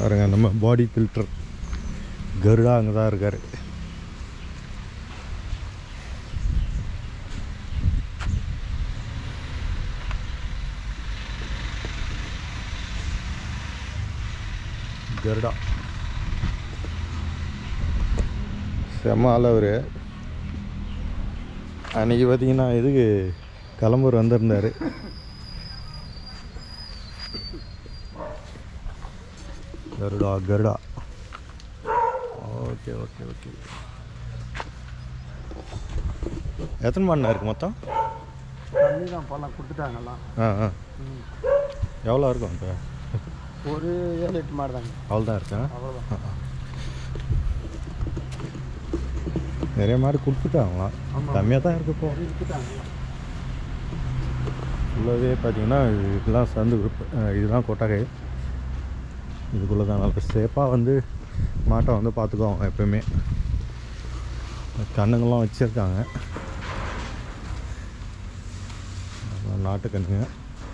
பாருங்க நம்ம பாடி ஃபில்டர் கருடா அங்கே தான் இருக்கார் கருடா செம்ம ஆள் அவர் அன்றைக்கி பார்த்தீங்கன்னா இதுக்கு கிளம்பூர் வந்திருந்தார் Garuda Garuda okay okay okay எத்தனை மணி இருக்கு மொத்தம் தண்ணி தான் பழம் கொடுத்துட்டாங்கலாம் ஆ ஆ எவ்வளோ இருக்கும் இப்போ ஒரு ஏழு எட்டு மாடு தாங்க அவ்வளோதான் இருக்கா அவ்வளோதான் நிறைய மாடு கொடுத்துட்டாங்களா ஆமா. கம்மியாக தான் இருக்கு இப்போ கொடுத்துட்டாங்க ஃபுல்லாகவே பார்த்தீங்கன்னா இதெல்லாம் சந்து group. அஹ் இதுதான் கொட்டகை இதுக்குள்ளே தான் நல்லா சேஃபாக வந்து மாட்டை வந்து பார்த்துக்குவாங்க எப்பயுமே கண்ணுங்கள்லாம் வச்சுருக்காங்க நாட்டு கண்ணுங்க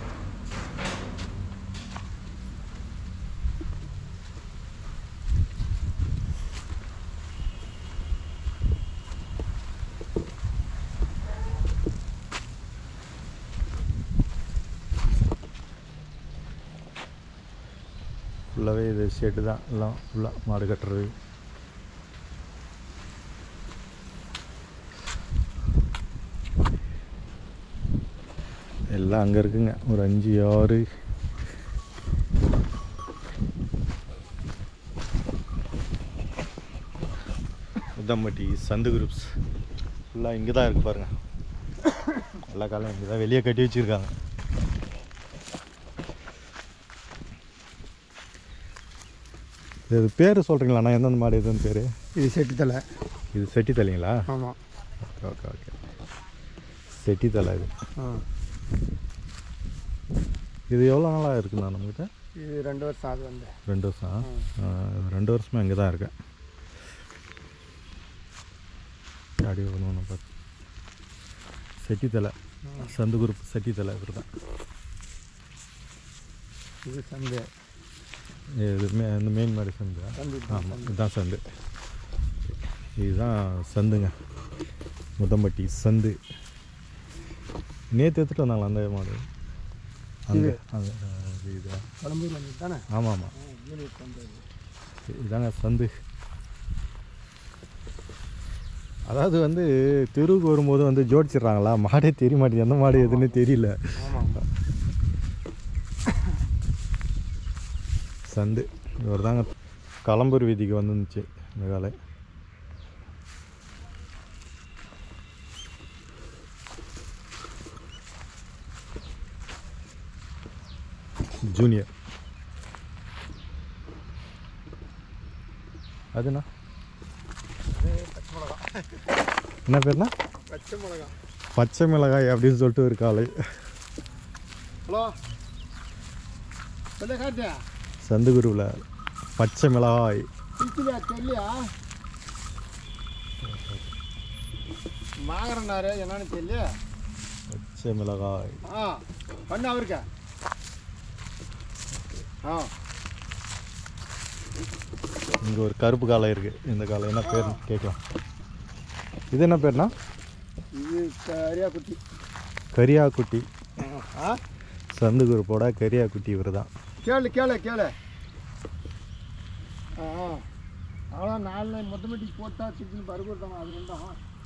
ஃபுல்லாகவே இது ஷெட்டு தான் எல்லாம் ஃபுல்லாக மாடு கட்டுறது எல்லாம் அங்கே இருக்குங்க ஒரு அஞ்சு ஆறு உத்தம்பட்டி சந்து குரூப்ஸ் ஃபுல்லாக இங்கே தான் இருக்குது பாருங்கள் எல்லா காலம் இங்கே தான் வெளியே கட்டி வச்சுருக்காங்க இது பேர் சொல்கிறீங்களாண்ணா எந்தெந்த மாடு எதுன்னு பேர் இது செட்டு தலை இது செட்டி தலைங்களா ஆமாம் ஓகே ஓகே ஓகே செட்டி தலை இது ஆ இது எவ்வளோ நாளாக இருக்குண்ணா நம்மக்கிட்ட இது ரெண்டு வருஷம் அது வந்து ரெண்டு வருஷம் ஆ, ரெண்டு வருஷமாக இங்கே தான் இருக்கேன் அடி ஒன்று பார்த்து செட்டி தலை சந்து குரூப் செட்டி தலை இவர் தான் இது சந்தை இது மே இந்த மெயின் மாடி சந்து சந்து ஆமாம் இதுதான் சந்து இதுதான் சந்துங்க முதம்பட்டி சந்து நேற்று எடுத்துகிட்டு வந்தாங்களா அந்த மாடு அங்கே அங்கே இது குழம்பூர் வந்து தானே ஆமாம் ஆமாம் யூனிட் வந்தது இதாங்க சந்து அதாவது வந்து தெருவுக்கு வரும்போது வந்து ஜோடிச்சிடுறாங்களா மாடே தெரிய மாட்டேங்குது எந்த மாடு எதுன்னு தெரியல ஆமாம் சந்து இவர் தாங்க களம்பூர் வீதிக்கு வந்துருந்துச்சு இந்த காலை ஜூனியர் அதுண்ணா பச்சை மிளகா என்ன பேர்னா பச்சை மிளகா பச்சை மிளகாய் அப்படின்னு சொல்லிட்டு ஒரு காலை ஹலோ சொல்ல காட்டியா சந்துகுருவில் பச்சை மிளகாய் பிடிக்கலையா தெரியலையா வாங்குறனாரு என்னன்னு தெரியல பச்சை மிளகாய் ஆ பண்ணு அவருக்கு ஆ இங்கே ஒரு கருப்பு காலை இருக்குது இந்த காலை என்ன பேர் கேட்கலாம் இது என்ன பேர்னா இது கரியா குட்டி கரியாக்குட்டி ஆ சந்து குரூப்போட கரியாக்குட்டி இவர் தான் கேளு கேளு கேளு ஆ ஆ அவ்வளோ நாலு லைன் மொத்தமேட்டிக் போட்டா சிக்கன் பருப்பு தானே அது ரெண்டும்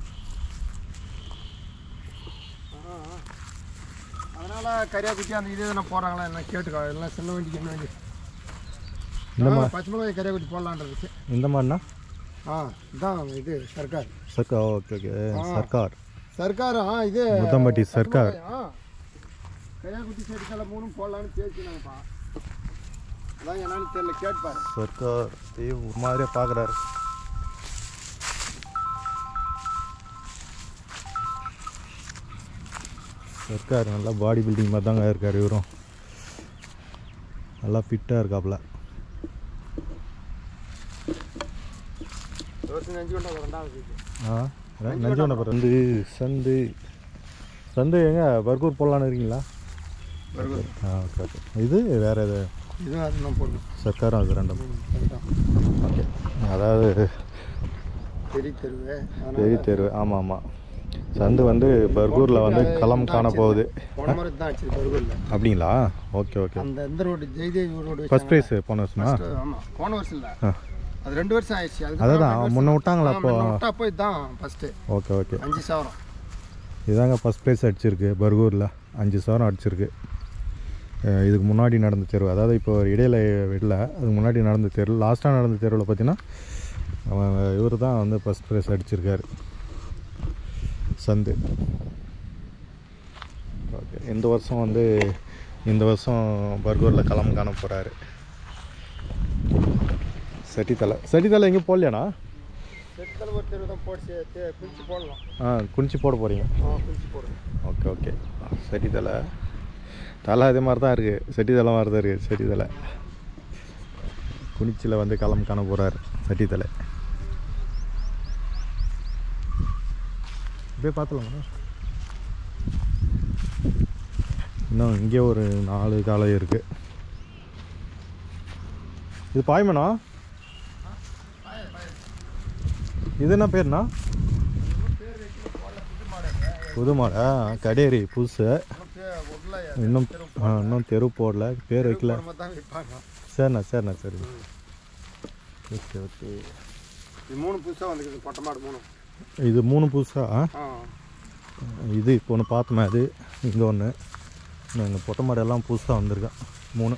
ஆ ஆ. அதனால கரியா குட்டி அந்த இது எதனா போடுறாங்களா என்ன கேட்டுக்கோ எல்லாம் சின்ன வண்டிக்கு என்ன வண்டி இந்த மா ஆ, பச்சை மிளகாய் கரியா குட்டி போடலான்றது இந்த மாதிரினா ஆ இதான் இது சர்க்கார் சர்க்கார் ஓகே ஓகே ஆ. சர்க்கார் சர்க்கார் ஆ இது முத்தம்பட்டி பச்சை சர்க்கார். மிளகாய், ஆ கரியா குட்டி செடிக்கெல்லாம் மூணும் போடலான்னு பேசினாங்கப்பா அதான் என்னன்னு தெரியல கேட்பாரு சர்க்கார் ஏய் ஒரு மாதிரியாக பார்க்குறாரு சர்க்கார் நல்லா பாடி பில்டிங் மாதிரி தாங்க இருக்கார் இவரும் நல்லா ஃபிட்டாக இருக்காப்புல இருபத்தி அஞ்சு கொண்டா ரெண்டாவது இது. ஆ நஞ்சோண்ட சந்து சந்து சந்து எங்க பர்கூர் போடலான்னு இருக்கீங்களா ஆ ஓகே ஓகே இது வேறு எது இதுவும் அது தான் போடணும் சர்க்காரும் அது ரெண்டும் ம், அதுதான். ஓகே அதாவது பெரிய தெருவு அதனால பெரிய தேர்வு ஆமாம் ஆமாம் சந்து வந்து பர்கூரில் வந்து களம் காண போகுது போன முறை தான் ஆச்சு பர்கூரில் அப்படிங்களா ஓகே ஓகே அந்த எந்த road Jayadevi road first prize போன வருஷமா ஆமாம் போன வருஷம் இல்லை ஆ. அது ரெண்டு வருஷம் ஆயிடுச்சு அதுதான் முன்ன விட்டாங்களா அப்போ விட்டா போய் தான் ஃபஸ்ட்டு ஓகே ஓகே அஞ்சு சவரம் இதாங்க ஃபஸ்ட் ப்ரைஸ் அடிச்சிருக்கு பர்கூரில் அஞ்சு சவரம் அடிச்சிருக்கு அஹ் இதுக்கு முன்னாடி நடந்த தெருவு அதாவது இப்போ இடையில விடல அதுக்கு முன்னாடி நடந்த தெருவு லாஸ்ட்டாக நடந்த தெருவில் பார்த்தீங்கன்னா இவர் தான் வந்து ஃபஸ்ட் ப்ரைஸ் அடிச்சிருக்காரு சந்து ஓகே இந்த வருஷம் வந்து இந்த வருஷம் பர்கூரில் களம் காண போகிறாரு செட்டித்தலை செட்டித்தலை எங்கேயும் போடலையாண்ணா செட்டில் ஒரு தெருவு தான் போட்டு பிரித்து போடலாம் ஆ குனிச்சு போட போகிறீங்க ஆ பிரித்து போடுங்க ஓகே ஓகே செடி தலை தலை அதே மாதிரி தான் இருக்குது செடி தலை மாதிரி தான் இருக்குது செடி தலை குனிச்சில் வந்து களம் காண போகிறார் செட்டி தலை போய் பார்த்துலாமா இன்னும் இங்கே ஒரு நாலு காலை இருக்குது இது பாய்மனா இது என்ன பேர்ண்ணா புது மாடா கடேரி புதுசு உள்ள இன்னும் ஆ, இன்னும் தெரு போடல பேர் வைக்கல நம்ம தான் விற்பாங்க சரிண்ணா சரிண்ணா சரி ஓகே ஓகே இது மூணு புதுசாக வந்துருக்குது பொட்டை மாடு மூணு இது மூணு புதுசா ஆ இது இப்போ ஒன்று பார்த்தோமே அது இங்கே ஒன்று இந்த பொட்டை மாடு எல்லாம் புதுசாக வந்திருக்கேன் மூணு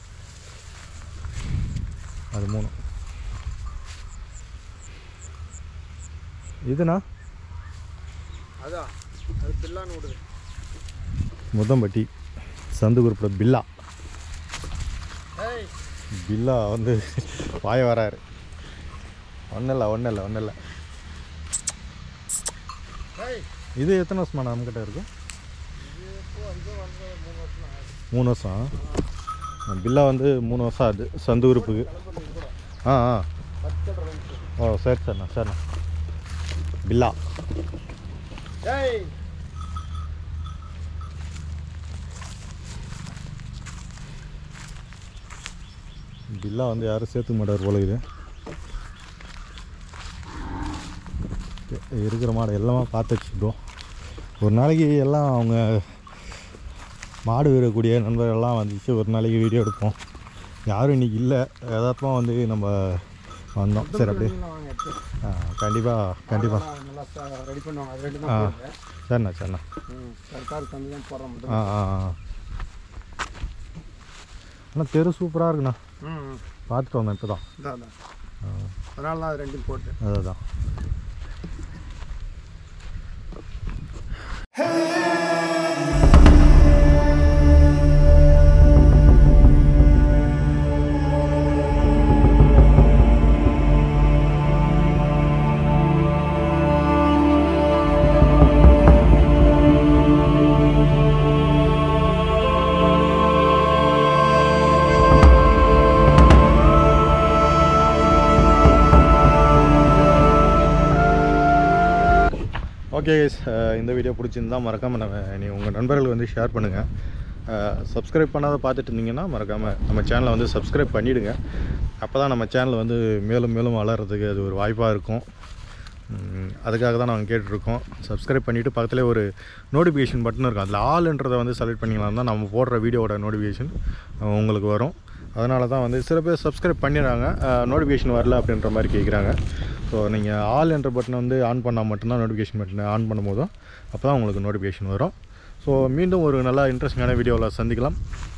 அது மூணு இதுண்ணா அதான் அது பில்லான்னு விடுது முதம்பட்டி சந்து குறிப்பிட பில்லா ஏய் பில்லா வந்து வாய வராரு ஒன்றும் இல்லை ஒன்றும் இல்லை ஒன்றும் இல்லை ஏய் இது எத்தனை வருஷமா நம்மக்கிட்ட இருக்கு இது இப்போ இது வந்து மூணு வருஷம் ஆகுது மூணு வருஷம் ஆ, பில்லா வந்து மூணு வருஷம் ஆகுது சந்து உறுப்புக்கு ஆ ஆ பத்து ரெண்டு ஓ சரி சரிண்ணா சரிண்ணா பில்லா ஏய் பில்லா வந்து யாரும் சேர்த்துக்க மாட்டார் போல இது இ- இருக்கிற மாடு எல்லாமே பார்த்து வச்சுக்கிட்டோம் ஒரு நாளைக்கு எல்லாம் அவங்க மாடு விடக்கூடிய நண்பர்கள்லாம் வந்துச்சு ஒரு நாளைக்கு வீடியோ எடுப்போம் யாரும் இன்னைக்கு இல்லை யதார்த்தமாக வந்து நம்ம வந்தோம் சரி அப்படியே வாங்க எடுத்து ஆ, கண்டிப்பாக கண்டிப்பாக ஆளெல்லாம் நல்லா ரெடி பண்ணுவாங்க அது ரெண்டு ஆ. தான் போடுங்க. சரிண்ணா சரிண்ணா ம் சர்க்கார் தந்து தான் போடுறோம் மட்டும் ஆ ஆ ஆ ஆனால் தெரு சூப்பராக இருக்குண்ணா ம் ம். பார்த்துட்டு வந்தேன் இப்போ தான் இதான் அதான் அதனால தான் அது ரெண்டும் போட்டு அதுதான் ஓகே கைஸ் இந்த வீடியோ பிடிச்சிருந்தா மறக்காமல் நம்ம நீ உங்கள் நண்பர்களுக்கு வந்து ஷேர் பண்ணுங்கள் சப்ஸ்கிரைப் பண்ணாத பார்த்துட்டு இருந்தீங்கன்னா மறக்காமல் நம்ம சேனலை வந்து சப்ஸ்கிரைப் பண்ணிவிடுங்க அப்போ தான் நம்ம சேனல் வந்து மேலும் மேலும் வளர்கிறதுக்கு அது ஒரு வாய்ப்பாக இருக்கும் உம், அதுக்காக தான் நாங்கள் கேட்டுட்ருக்கோம் சப்ஸ்கிரைப் பண்ணிவிட்டு பக்கத்துலேயே ஒரு நோட்டிஃபிகேஷன் பட்டன் இருக்கும் அதில் ஆல்ன்றதை வந்து செலக்ட் பண்ணிக்கலாம் தான் நம்ம போடுற வீடியோவோட நோட்டிஃபிகேஷன் உங்களுக்கு வரும் அதனால தான் வந்து சில பேர் சப்ஸ்கிரைப் பண்ணிடுறாங்க நோட்டிஃபிகேஷன் வரல அப்படின்ற மாதிரி கேட்குறாங்க ஸோ நீங்கள் ஆல் என்ற பட்டனை வந்து ஆன் பண்ணால் மட்டும்தான் நோட்டிஃபிகேஷன் பட்டனை ஆன் பண்ணும்போதும் அப்போ தான் உங்களுக்கு நோட்டிஃபிகேஷன் வரும் ஸோ மீண்டும் ஒரு நல்ல இன்ட்ரெஸ்டிங்கான வீடியோவில் சந்திக்கலாம்